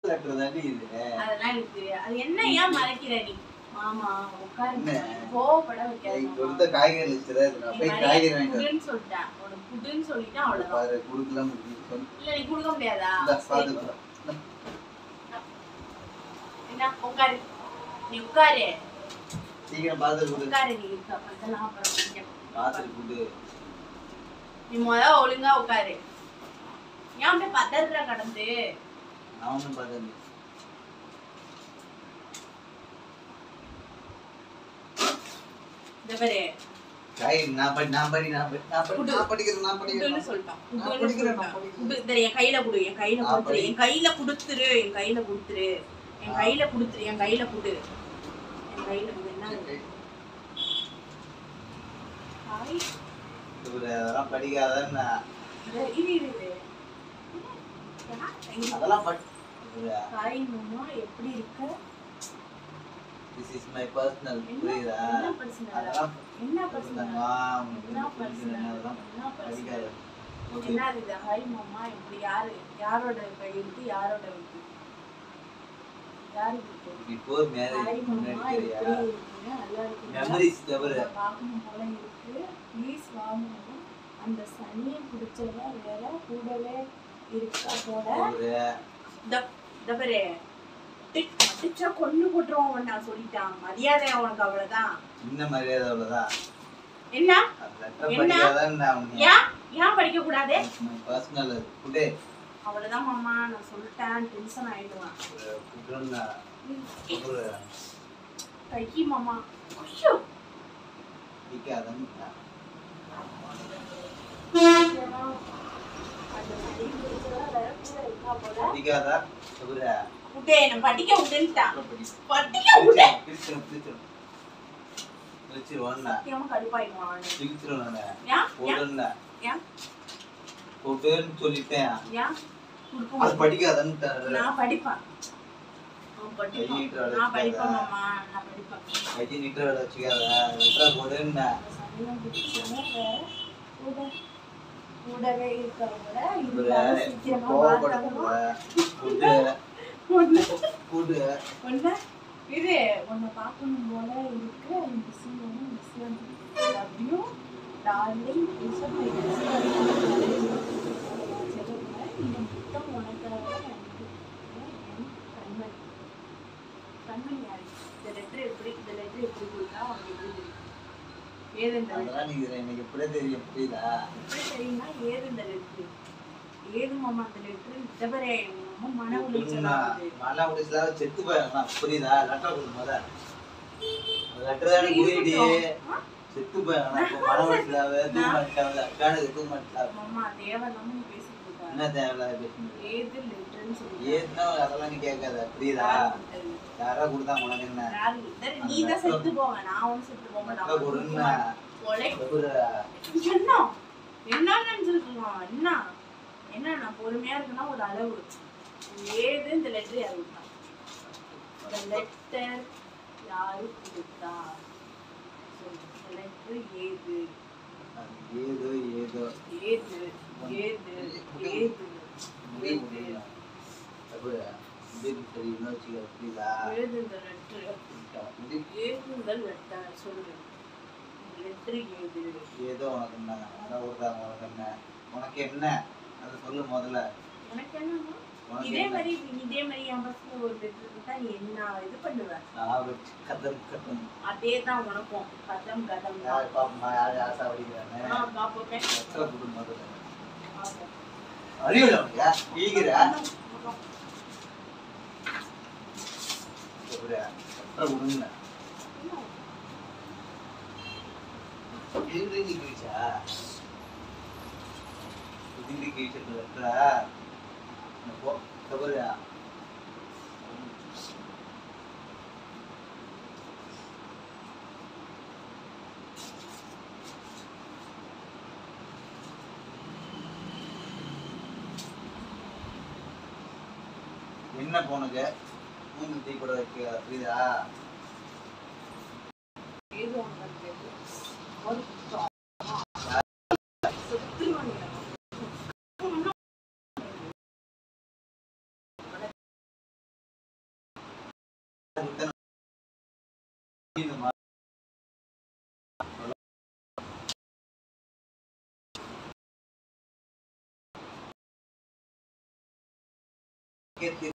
Letter தாண்டி இது அதெல்லாம் எனக்கு தெரியாது அது என்ன ஏன் மறைக்கிற நீ மாமா உட்காருங்க என்ன? கோவப்பட எனக்கு வைக்காத கொடுத்த காய்கறி லிஸ்ட் தான் இது நான் போய் காய்கறி வாங்கிட்டு வரேன். புடுன்னு சொல்லிட்டேன் உனக்கு புடுன்னு சொல்லிட்டேன் அவ்வளவுதான் பாரு கொடுக்கலாம் சொல்லு இல்ல நீ கொடுக்க முடியாதா இந்தா, சரி. பாத்துக்கலாம் என்ன உட்காரு நீ உட்காரு சீக்கிரம் பார்த்து கொடு உட்காரு நீ இருக்க அதெல்லாம் அப்புறம் பண்ணிக்கலாம். பார்த்து கொடு நீ முத ஒழுங்கா உட்காரு ஏன் அப்படியே பதற கடந்து நான் ஒன்றும் பார்த்தேன் இந்த பாரு காய்கறி நான் படி நான் படி நான் படி நான் படி குடு. நான் படிக்கிறேன் நான் புடுன்னு படிக்கிறேன் சொல்லிட்டான் நான் புடுன்னு படிக்கிறேன், நான் சொல்லிட்டான். படிக்கிறேன். குடு, இந்த என் கையில குடு என் கையில நான் கொடுத்துரு படி. என் கையில கொடுத்துரு என் கையில கொடுத்துரு என் கையில கொடுத்துரு என் கையில கொடு என் கையில கொடு என்ன இது? காய் இவரு அதெல்லாம் படிக்காதன்னு இது, இது, இது, இது. யா, எங்க அதெல்லாம் படி இவரு காய் மாமா எப்படி இருக்க திஸ் இஸ் மை பர்சனல் என்ன புரியுதா என்ன பிரச்சனை அதெல்லாம் என்ன பிரச்சனை இருந்தாங்கம்மா, உனக்கு என்ன வந்து பிரச்சனை புரிஞ்சுதுன்னா அதெல்லாம் என்ன பிரச்சனை படிக்காத ஓகே என்ன இது ஹாய் மாமா இப்படி யாரு யாரோட கையெழுத்து யாரோட எழுத்து யாரு எழுத்து பிஃபோர் ஹாய் மேரேஜ் மாமா முன்னாடி எப்படி தெரியா இருக்கீங்க நல்லா இருக்கீங்களா மெமரிஸ் தவிர உங்களை பார்க்கணும் போல இருக்கு ப்ளீஸ் வாங்க அந்த சனியை பிடிச்சவ வேற கூடவே இருக்கா போல ஒரு தவறு அடிச்சா கொண்டு போட்டுருவோம் நான் சொல்லிட்டான் மரியாதை அவனுக்கு அவ்வளவுதான் சின்ன மரியாதை அவ்வளவுதான் என்ன லெட்டர் என்ன? படிக்காதான் நான் ஏன் ஏன் படிக்க கூடாது பர்சனல் டுடே அவ்வளவுதான் மாமா நான் சொல்லிட்டேன் டென்ஷன் ஆயிடுவான் குட்ரன்னா ஒரு கையி மாமா ஐயோ பிடிக்காதன்னு அந்த சனி பிடிச்சவ வேற கூட இருக்கா போல பிடிக்காதா ஒரு விட்டே என்ன படிக்க விட்டுன்ட்டான் படி படிக்க விட்டு பிரிச்சிரும் பிரிச்சிரும் பிரிச்சிரும் சத்தியமா கடுப்பாயிடுவான் பிரிச்சிரும் நானு ஏன் ஏன் போடுன்னா ஏன் போட்டுன்னு சொல்லிட்டேன் ஏன் கொடுக்க அது மாட்டேன். படிக்காதன்ட்டாரு நான் படிப்பேன் நான் படிப்பேன் கையிட்டு வேலை நான் படிப்பேன் வச்சுக்காத. மாமா நான் படிப்பேன் கட்டி நிட்டு வேலை வச்சுக்காத லெட்டர் போடுன்னா அந்த சனியம் பிடிச்சவ வேற கூட கூடவே இருக்கவங்கள ஒரு இருந்தாலும் சீக்கிரமா கோவப்படுத்துற பார்த்தாலும் ஃபுட்டு ஒண்ணு ஃபுட்டு ஒண்ணு இது உன்னை பார்க்கணும் போல இருக்கு miss miss love you darling இந்த முத்தம் உனக்காக எனக்கு என் கண்மணி கண்மணி யாரு இந்த லெட்டர் எப்படி இந்த லெட்டர் எப்படி கொடுத்தா அவனுக்கு எப்படி தெரியும் ஏது இந்த letter? அதெல்லாம் நீங்க எனக்கு எப்படியே தெரியும் புரியுதா எப்படி தெரியும்னா ஏது இந்த லெட்டர் ஏது மாமா அந்த லெட்டர் இதவரை ரொம்ப மன உளைச்சல் ஆகுது மழை முடிச்சா செத்து போயிடலாம் புரியுதா லெட்டர் கொடுக்கும் போத லெட்டர் தானே போயிடி ஆ? செத்து போயிடலாம் இப்போ மழை முடிச்சலாவே தூக்க மாட்டாங்க அக்கானுக்கு தூக்க மாட்டாங்க மாமா தேவையில்லாம நீ பேசிட்டு இருக்காரு என்ன தேவையில்லாத பேசணும் ஏது லெட்டர்னு சொல்லி ஏதுன்னா அதெல்லாம் நீ கேட்காத புரியுதா யாரா கொடுத்தா உனக்கு என்ன நீ தான் செத்து போவ நான் ஒன்னும் செத்து போக லெட்டர் கொடுன்னா மாட்டேன் ஒரு என்ன என்ன நினைச்சிருக்கலாம் என்ன என்ன நான் பொறுமையா இருக்குன்னா ஒரு அளவு ஏது இந்த லெட்டர் யாரு கொடுத்தா ஒரு லெட்டர் யாரு கொடுத்தா லெட்டர் ஏது ஏதோ ஏதோ ஏது ஏது ஏது முடிய முடியல அப்புறம் முடிவு சரி இன்னும் வச்சுக்க புரியுதா ஏது இந்த லெட்டர் முடி ஏது இந்த லெட்டர் சொல்லு லெட்டர் ஏது ஏதோ உனக்கு என்ன அதான் விடுறாங்க உனக்கு என்ன உனக்கு என்ன அதை சொல்லு முதல்ல எனக்கு என்னன்னா உனக்கு இதே என்ன மாதிரி இதே மாதிரி என் பசங்க ஒரு லெட்டர் கொடுத்தா நீ என்ன இது பண்ணுவ நான் வச்சு கதம் கதம் அதே தான் உனக்கும் கதம் கதம் தான் யார் பாப்பமா யார் ஆசை படிக்கிறானே நான் பாப்போமே லெட்டரை கொடு முதல்ல பாப்போம். அறிவியல் உனக்கு ஈகிற லெட்டரை கொடுங்க இது நீ கிழிச்சா இது நீ கிழிச்சிருக்க லெட்டரா போ தவறுயா என்ன போனுக்கு மூந்து தீ கூட வைக்க புரியுதா ஏது உனக்கு ஒரு கேட்டு